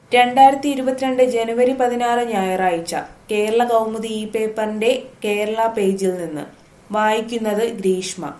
രണ്ടായിരത്തി ഇരുപത്തിരണ്ട് ജനുവരി പതിനാറ് ഞായറാഴ്ച കേരള കൗമുദി ഈ പേപ്പറിന്റെ കേരള പേജിൽ നിന്ന് വായിക്കുന്നത് ഗ്രീഷ്മ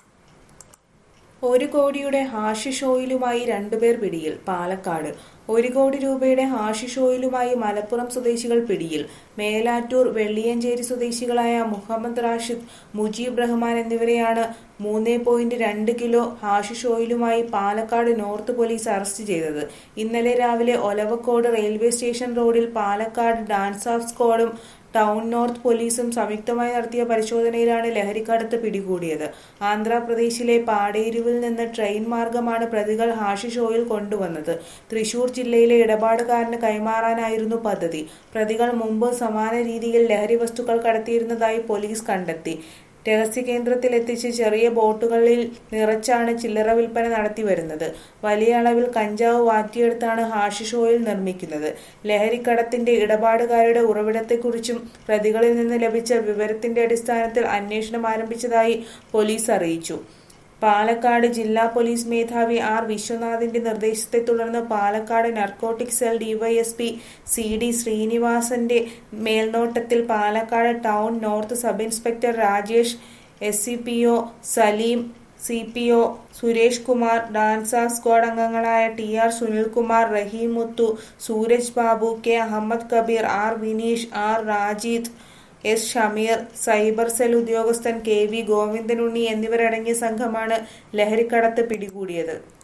ഒരു കോടിയുടെ ഹാഷിഷ് ഓയിലുമായി രണ്ടുപേർ പിടിയിൽ പാലക്കാട് ഒരു കോടി രൂപയുടെ ഹാഷിഷ് ഓയിലുമായി മലപ്പുറം സ്വദേശികൾ പിടിയിൽ മേലാറ്റൂർ വെള്ളിയഞ്ചേരി സ്വദേശികളായ മുഹമ്മദ് റാഷിദ് മുജീബ് റഹ്മാൻ എന്നിവരെയാണ് മൂന്ന് പോയിന്റ് രണ്ട് കിലോ ഹാഷിഷ് ഓയിലുമായി പാലക്കാട് നോർത്ത് പോലീസ് അറസ്റ്റ് ചെയ്തത് ഇന്നലെ രാവിലെ ഒലവക്കോട് റെയിൽവേ സ്റ്റേഷൻ റോഡിൽ പാലക്കാട് ഡാൻസ് ഓഫ് സ്ക്വാഡും ടൗൺ നോർത്ത് പോലീസും സംയുക്തമായി നടത്തിയ പരിശോധനയിലാണ് ലഹരിക്കടത്ത് പിടികൂടിയത് ആന്ധ്രാപ്രദേശിലെ പാടേരുവിൽ നിന്ന് ട്രെയിൻ മാർഗമാണ് പ്രതികൾ ഹാഷിഷ് ഓയിൽ കൊണ്ടുവന്നത് തൃശൂർ ജില്ലയിലെ ഇടപാടുകാരന് കൈമാറാനായിരുന്നു പദ്ധതി പ്രതികൾ മുമ്പ് സമാന രീതിയിൽ ലഹരി വസ്തുക്കൾ കടത്തിയിരുന്നതായി പോലീസ് കണ്ടെത്തി രഹസ്യ കേന്ദ്രത്തിൽ എത്തിച്ച് ചെറിയ ബോട്ടുകളിൽ നിറച്ചാണ് ചില്ലറ വിൽപ്പന നടത്തിവരുന്നത് വലിയ അളവിൽ കഞ്ചാവ് വാറ്റിയെടുത്താണ് ഹാഷിഷ് ഓയിൽ നിർമ്മിക്കുന്നത് ലഹരിക്കടത്തിന്റെ ഇടപാടുകാരുടെ ഉറവിടത്തെക്കുറിച്ചും പ്രതികളിൽ നിന്ന് ലഭിച്ച വിവരത്തിന്റെ അടിസ്ഥാനത്തിൽ അന്വേഷണം ആരംഭിച്ചതായി പോലീസ് അറിയിച്ചു പാലക്കാട് ജില്ലാ പോലീസ് മേധാവി ആർ വിശ്വനാഥിന്റെ നിർദ്ദേശത്തെ തുടർന്ന് Palakkad narcotic cell DYSP C D ശ്രീനിവാസന്റെ മേൽനോട്ടത്തിൽ Palakkad town north sub inspector Rajesh S C P O Saleem C P O Suresh Kumar DANSAF squad അംഗങ്ങളായ T R Sunilkumar Rahim Muthu Sooraj Babu K Ahammed Kabeer R Vineesh R Rajeeth S Shameer cyber cell ഉദ്യോഗസ്ഥൻ കെ വി ഗോവിന്ദനുണ്ണി എന്നിവരടങ്ങിയ സംഘമാണ് ലഹരിക്കടത്ത് പിടികൂടിയത്